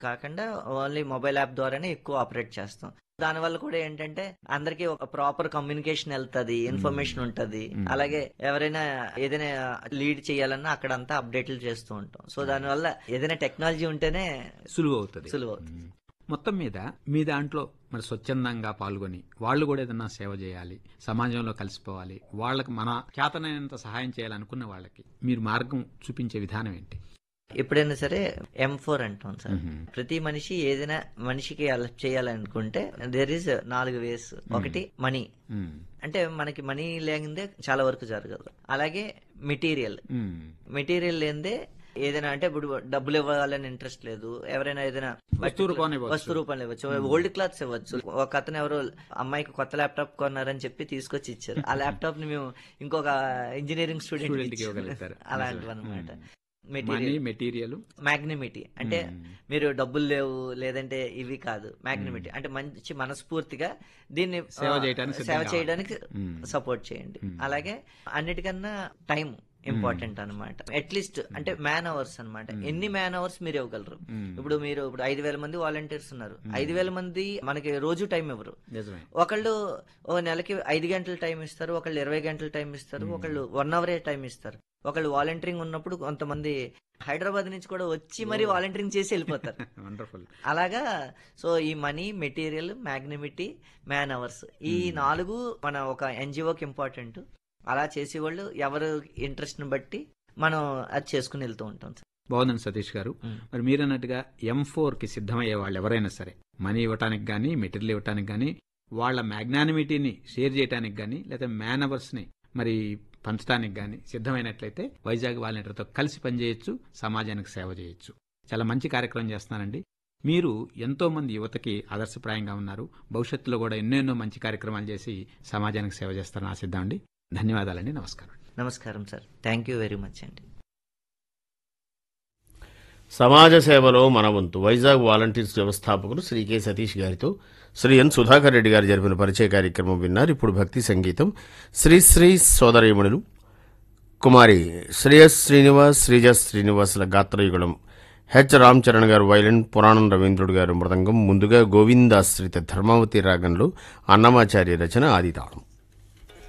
కాకుండా only mobile app ద్వారానే ఎక్కువ ఆపరేట్ చేస్తాం దానివల్ల కూడా ఏంటంటే అందరికి ఒక ప్రాపర్ కమ్యూనికేషన్ వెళ్తది ఇన్ఫర్మేషన్ ఉంటది మ్మ్. అలాగే ఎవరైనా ఏదైనా లీడ్ చేయాలన్నా అక్కడంతా అప్డేట్లు చేస్తూ ఉంటాం సో దానివల్ల ఏదైనా టెక్నాలజీ ఉంటేనే సులువు అవుతుంది సులువు అవుతుంది. మ్మ్. మొత్తం మీద మీ దాంట్లో మరి స్వచ్ఛందంగా పాల్గొని వాళ్ళు కూడా ఏదన్నా సేవ చేయాలి సమాజంలో కలిసిపోవాలి వాళ్ళకి మన చేతనైనంత సహాయం చేయాలనుకున్న వాళ్ళకి మీరు మార్గం చూపించే విధానం ఏంటి ఎప్పుడైనా సరే ఎం ఫోర్ అంటాం సార్ మ్మ్. ప్రతి మనిషి ఏదైనా మనిషికి హెల్ప్ చేయాలనుకుంటే దేర్ ఇస్ నాలుగు వేస్ ఒకటి మనీ మ్మ్. అంటే మనకి మనీ లేనిదే చాలా వరకు జరగదు అలాగే మెటీరియల్ మ్మ్. మెటీరియల్ లేనిదే ఏదైనా అంటే ఇప్పుడు డబ్బులు ఇవ్వాలని ఇంట్రెస్ట్ లేదు ఎవరైనా ఏదైనా వస్తువు రూపాన్ని ఇవ్వచ్చు. వస్తు రూపాయలు ఇవ్వచ్చు ఓల్డ్ క్లాత్స్ ఇవ్వచ్చు ఒక అతను ఎవరో అమ్మాయికి కొత్త ల్యాప్టాప్ కొన్నారని చెప్పి తీసుకొచ్చి ఇచ్చారు ఆ ల్యాప్టాప్ ని మేము ఇంకొక ఇంజనీరింగ్ Student స్టూడెంట్ కి ఇవ్వగలుగుతారు. అలాంటివి అనమాట మనీ మెటీరియల్ మెటీరియల్ మ్యాగ్నిమిటీ అంటే మ్మ్. మీరు డబ్బులు లేవు లేదంటే ఇవి కాదు మ్యాగ్నిమిటీ అంటే మంచి మనస్ఫూర్తిగా దీన్ని సేవ ఆ, చేయడానికి సేవ సిద్ధంగా చేయడానికి మ్మ్. సపోర్ట్ చేయండి మ్మ్. అలాగే అన్నిటికన్నా టైం ఇంపార్టెంట్ అనమాట అట్లీస్ట్ అంటే మ్యాన్ అవర్స్ అన్నమాట ఎన్ని మ్యాన్ అవర్స్ మీరు ఇవ్వగలరు మ్మ్. ఇప్పుడు మీరు ఇప్పుడు ఐదు వేల మంది వాలంటీర్స్ ఉన్నారు ఐదు వేల మంది మనకి రోజు టైం ఇవ్వరు నిజమే ఒకళ్ళు ఓ నెలకి ఐదు గంటల టైం ఇస్తారు ఒకళ్ళు ఇరవై గంటల టైం ఇస్తారు ఒకళ్ళు వన్ అవరే టైం ఇస్తారు ఒకళ్ళు వాలంటీరింగ్ ఉన్నప్పుడు కొంతమంది హైదరాబాద్ నుంచి కూడా వచ్చి మరి వాలంటీరింగ్ చేసి వెళ్ళిపోతారు వండర్ఫుల్ అలాగా సో ఈ money material magnanimity man hours ఈ నాలుగు మన ఒక ఎన్జిఓకి ఇంపార్టెంట్ అలా చేసేవాళ్ళు ఎవరు ఇంట్రెస్ట్ ని బట్టి మనం అది చేసుకుని వెళ్తూ ఉంటాం సార్ బాగుందండి సతీష్ గారు మ్మ్. మరి మీరన్నట్టుగా ఎం ఫోర్ కి సిద్ధమయ్యే వాళ్ళు ఎవరైనా సరే మనీ ఇవ్వటానికి కానీ మెటీరియల్ ఇవ్వటానికి కానీ వాళ్ళ మ్యాగ్నానిమిటీని షేర్ చేయడానికి కానీ లేదా మ్యాన్ అవర్స్ ని మరి పంచడానికి కానీ సిద్ధమైనట్లయితే వైజాగ్ వాలంటీర్తో కలిసి పనిచేయొచ్చు సమాజానికి సేవ చేయొచ్చు చాలా మంచి కార్యక్రమం చేస్తున్నారండి మీరు ఎంతో మంది యువతకి ఆదర్శప్రాయంగా ఉన్నారు భవిష్యత్తులో కూడా ఎన్నో ఎన్నో మంచి కార్యక్రమాలు చేసి సమాజానికి సేవ చేస్తారని ఆశిద్దామండి ధన్యవాదాలండి నమస్కారం నమస్కారం sir thank you very much అండి సమాజ సేవలో మన వంతు వైజాగ్ వాలంటీర్స్ వ్యవస్థాపకులు శ్రీ కె సతీష్ గారితో శ్రీ ఎన్ సుధాకర్ రెడ్డి గారు జరిపిన పరిచయ కార్యక్రమం విన్నారు ఇప్పుడు భక్తి సంగీతం శ్రీశ్రీ సోదరీమణులు కుమారి శ్రేయస్ శ్రీనివాస్ శ్రీజ శ్రీనివాసుల గాత్రయుగళం హెచ్ రామ్ చరణ్ గారు వైలిన్ పురాణం రవీంద్రుడు గారు మృదంగం ముందుగా గోవిందాశ్రిత ధర్మావతి రాగంలో అన్నమాచార్య రచన ఆదితాళం